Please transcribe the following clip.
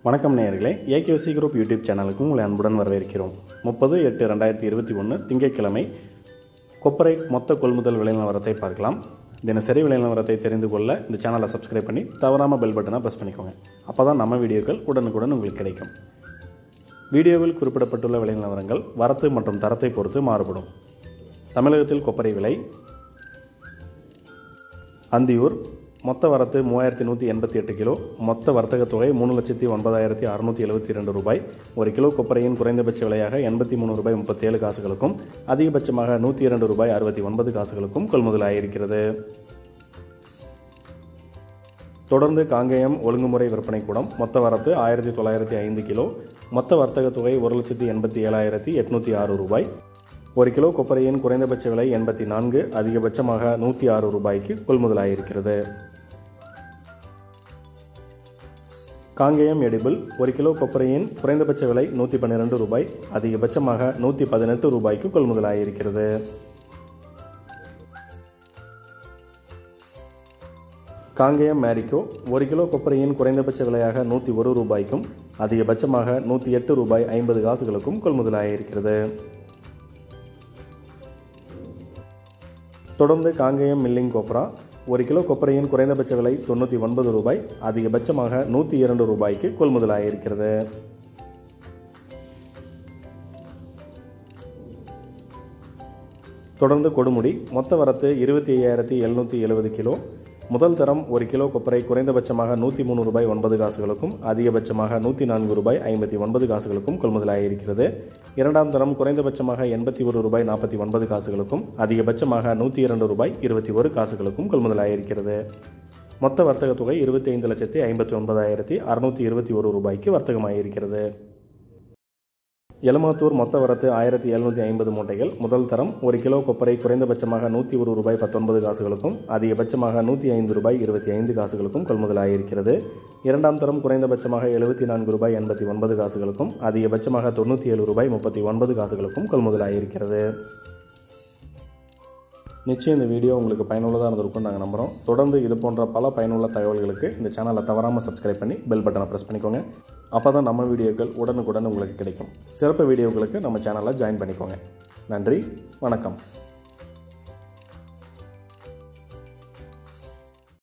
வணக்கம் நேயர்களே AKC group YouTube சேனலுக்கு உங்களை அன்புடன் வரவேற்கிறோம் முப்பது எட்டு ரெண்டாயிரத்தி இருபத்தி ஒன்று திங்கட்கிழமை கொப்பரை மொத்த கொள்முதல் விலை நிலவரத்தை பார்க்கலாம் தினசரி விலை நிலவரத்தை தெரிந்து கொள்ள இந்த சேனலை சப்ஸ்கிரைப் பண்ணி தவறாமல் பெல் பட்டனை ப்ரெஸ் பண்ணிக்கோங்க அப்போ தான் நம்ம வீடியோக்கள் உடனுக்குடன் உங்களுக்கு கிடைக்கும் வீடியோவில் குறிப்பிடப்பட்டுள்ள விலை நிலவரங்கள் வரத்து மற்றும் தரத்தை பொறுத்து மாறுபடும் தமிழகத்தில் கொப்பரை விலை அந்தியூர் மொத்த வரத்து மூவாயிரத்தி நூற்றி எண்பத்தி எட்டு கிலோ மொத்த வர்த்தக தொகை மூணு லட்சத்தி ஒன்பதாயிரத்தி அறுநூற்றி எழுபத்தி ரெண்டு ரூபாய் ஒரு கிலோ கொப்பரையின் குறைந்தபட்ச விலையாக எண்பத்தி மூணு ரூபாய் முப்பத்தேழு காசுகளுக்கும் அதிகபட்சமாக நூற்றி இரண்டு ரூபாய் அறுபத்தி ஒன்பது காசுகளுக்கும் கொள்முதலாயிருக்கிறது தொடர்ந்து காங்கேயம் ஒழுங்குமுறை விற்பனை கூடம் மொத்த வரத்து ஆயிரத்தி தொள்ளாயிரத்தி ஐந்து கிலோ மொத்த வர்த்தக தொகை ஒரு லட்சத்தி எண்பத்தி ஏழாயிரத்தி எட்நூற்றி ஆறு ரூபாய் ஒரு கிலோ கொப்பரையின் குறைந்தபட்ச விலை எண்பத்தி நான்கு அதிகபட்சமாக நூற்றி ஆறு ரூபாய்க்கு கொள்முதலாயிருக்கிறது காங்கேயம் எடிபிள் ஒரு கிலோ கொப்பரையின் குறைந்தபட்ச விலை நூற்றி பன்னிரெண்டு ரூபாய் அதிகபட்சமாக நூற்றி பதினெட்டு ரூபாய்க்கு கொள்முதலாயிருக்கிறது காங்கேயம் மேரிக்கோ ஒரு கிலோ கொப்பரையின் குறைந்தபட்ச விலையாக நூற்றி ஒரு ரூபாய்க்கும் அதிகபட்சமாக நூற்றி எட்டு ரூபாய் ஐம்பது காசுகளுக்கும் கொள்முதலாயிருக்கிறது தொடர்ந்து காங்கேயம் மில்லிங் கொப்பரா ஒரு கிலோ கொப்பரையின் குறைந்தபட்ச விலை தொண்ணூற்றி ஒன்பது ரூபாய் அதிகபட்சமாக நூற்றி இரண்டு ரூபாய்க்கு கொள்முதலாயிருக்கிறது தொடர்ந்து கொடுமுடி மொத்த வரத்து இருபத்தி ஐயாயிரத்தி எழுநூற்றி எழுபது கிலோ முதல் தரம் ஒரு கிலோ கொப்பரை குறைந்தபட்சமாக நூற்றி மூணு ரூபாய் ஒன்பது காசுகளுக்கும் அதிகபட்சமாக நூற்றி நான்கு ரூபாய் ஐம்பத்தி ஒன்பது காசுகளுக்கும் கொள்முதலாயிருக்கிறது இரண்டாம் தரம் குறைந்தபட்சமாக எண்பத்தி ஒரு ரூபாய் நாற்பத்தி ஒன்பது காசுகளுக்கும் அதிகபட்சமாக நூற்றி இரண்டு ரூபாய் இருபத்தி ஒரு காசுகளுக்கும் கொள்முதலாயிருக்கிறது மொத்த வர்த்தக தொகை இருபத்தி ஐந்து லட்சத்தி ஐம்பத்தி ஒன்பதாயிரத்தி அறுநூற்றி இருபத்தி ஒரு ரூபாய்க்கு வர்த்தகமாயிருக்கிறது எலமாத்தூர் மொத்த வரத்து ஆயிரத்தி எழுநூற்றி ஐம்பது மூட்டைகள் முதல் தரம் ஒரு கிலோ கொப்பரை குறைந்தபட்சமாக நூற்றி ஒரு ரூபாய் பத்தொன்பது காசுகளுக்கும் அதிகபட்சமாக நூற்றி ஐந்து ரூபாய் இருபத்தி ஐந்து காசுகளுக்கும் கொள்முதலாயிருக்கிறது இரண்டாம் தரம் குறைந்தபட்சமாக எழுபத்தி நான்கு ரூபாய் எண்பத்தி ஒன்பது காசுகளுக்கும் அதிகபட்சமாக தொண்ணூற்றி ஏழு ரூபாய் முப்பத்தி ஒன்பது காசுகளுக்கும் கொள்முதலாயிருக்கிறது நிச்சயம் இந்த வீடியோ உங்களுக்கு பயனுள்ளதாக இருந்திருக்கும் நாங்கள் நம்புகிறோம் தொடர்ந்து இது போன்ற பல பயனுள்ள தகவல்களுக்கு இந்த சேனலை தவறாமல் சப்ஸ்கிரைப் பண்ணி பெல் பட்டனை ப்ரெஸ் பண்ணிக்கோங்க அப்போ தான் நம்ம வீடியோக்கள் உடனுக்குடன் உங்களுக்கு கிடைக்கும் சிறப்பு வீடியோக்களுக்கு நம்ம சேனலை ஜாயின் பண்ணிக்கோங்க நன்றி வணக்கம்